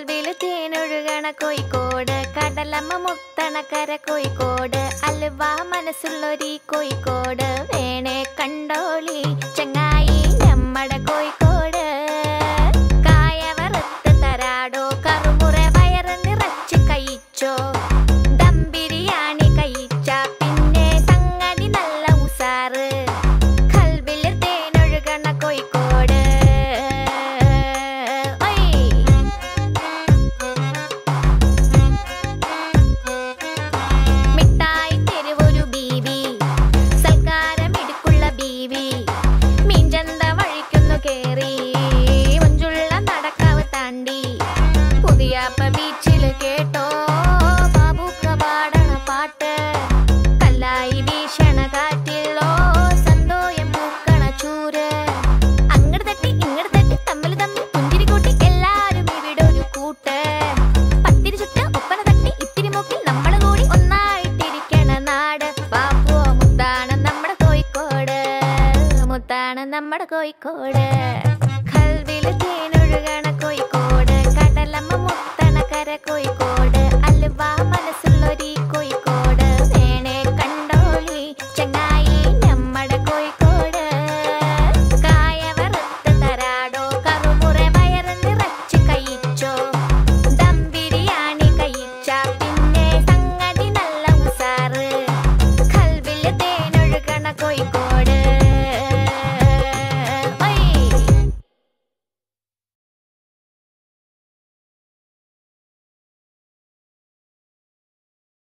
കൽവില് തേനൊഴുകണ കോഴിക്കോട് കടലമ്മ മുത്തണ കര കോഴിക്കോട് അലുവ മനസ്സുള്ളൊരീ കോഴിക്കോട് വേണേ കണ്ടോളി ചങ്ങായി നമ്മടെ കോഴിക്കോട് കായ വറുത്ത് തരാടോ കറുമുറ വയറ് നിറച്ച് കഴിച്ചോ ദം ബിരിയാണി കഴിച്ച പിന്നെ സംഗതി നല്ല ഉസാറ് കൽവില് തേനൊഴുകണ കോഴിക്കോട് ഒയ് മിഠായി തെരുവൊരു ബീവി സൽക്കാരമിടുക്കുള്ള ബീവി മീൻചന്ത വഴിക്കുന്നു കേറി മഞ്ചുള്ള നടക്കാവ് താണ്ടി പുതിയാപ്പ ബീച്ചില് കേട്ടോ ബാബുക്ക പാടണ പാട്ട് കല്ലായി വീശണ കാറ്റിലോ സന്തോയം പൂക്കണ ചൂര് അങ്ങട് തട്ടി ഇങ്ങട് തട്ടി തമ്മിൽ തമ്മിൽ പുഞ്ചിരി കൂട്ടി എല്ലാരും ഇവിടെ ഒരു കൂട്ട് പത്തിരി ചുട്ട് ഒപ്പന തട്ടി ഇത്തിരി മൂക്കിൽ നമ്മള് കൂടി ഒന്നായിട്ടിരിക്കണ നാട് ബാപ്പുവോ മുത്താണ് നമ്മുടെ കോഴിക്കോട് മുത്താണ് നമ്മുടെ കോഴിക്കോട് കൽവില് തേനൊഴുകണ കോഴിക്കോട് കടലമ്മ മുത്തണ കര കോഴിക്കോട്